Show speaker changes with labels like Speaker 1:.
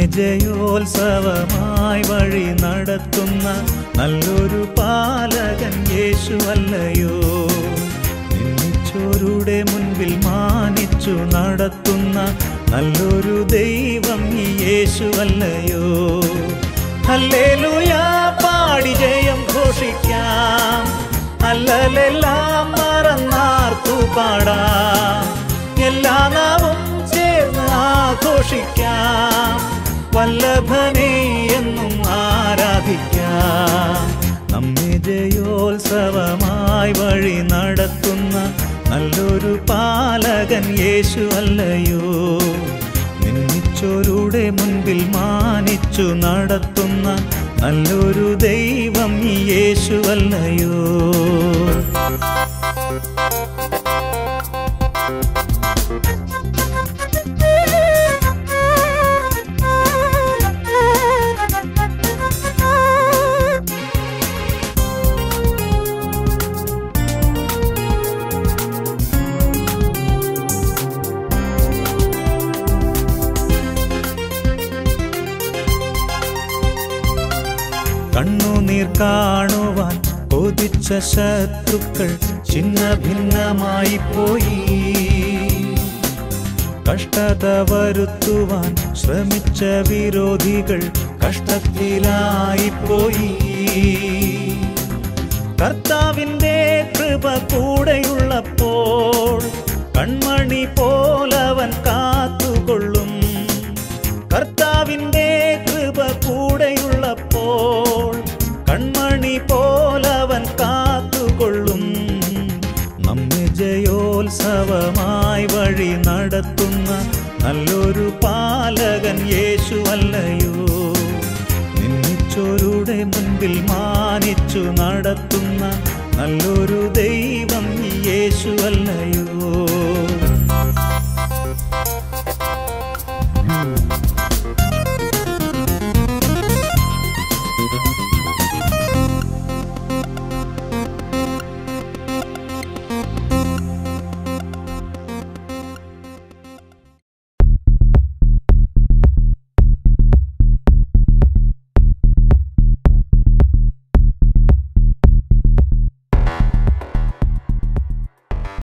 Speaker 1: ജയോത്സവമായി വഴി നടത്തുന്ന നല്ലൊരു പാലകൻ യേശുവല്ലയോ നിന്നിച്ചോരുടെ മുൻപിൽ മാനിച്ചു നടത്തുന്ന നല്ലൊരു ദൈവം ഈ യേശുവല്ലയോ ഹല്ലേലൂയ പാടി ജയം ഘോഷിക്കാം അല്ലലെല്ലാം മറന്നാർത്തു പാടാം എല്ലാ നാവും ചേർന്ന് ആഘോഷിക്കാം വല്ലഭനെ എന്നും ആരാധിക്കാം നമ്മെ ജയോത്സവമായി വഴി നടത്തുന്ന നല്ലൊരു പാലകൻ യേശു അല്ലയോ നിന്നിച്ചോരുടെ മുൻപിൽ മാനിച്ചു നടത്തുന്ന നല്ലൊരു ദൈവം ഈ യേശു അല്ലയോ കണ്ണുനീർ കാണുവാൻ കൊതിച്ച ശത്രുക്കൾ ചിന്ന ഭിന്നമായി പോയി കഷ്ടത വരുത്തുവാൻ ശ്രമിച്ച വിരോധികൾ കഷ്ടത്തിലായി പോയി കർത്താവിൻ്റെ കൃപ കൂടെയുള്ളപ്പോൾ കൺമണി പോലവൻ കാത്തുകൊള്ളും കർത്താവിൻ്റെ കൃപ കൂടെയുള്ളപ്പോൾ കൺമണി പോലവൻ കാത്തുകൊള്ളും നമ്മെ ജയോത്സവമായി വഴി നടത്തുന്ന നല്ലൊരു പാലകൻ യേശുവല്ലയോ നിന്നിച്ചോരുടെ മുൻപിൽ മാനിച്ചു നടത്തുന്ന നല്ലൊരു ദൈവം ഈ യേശുവല്ലയോ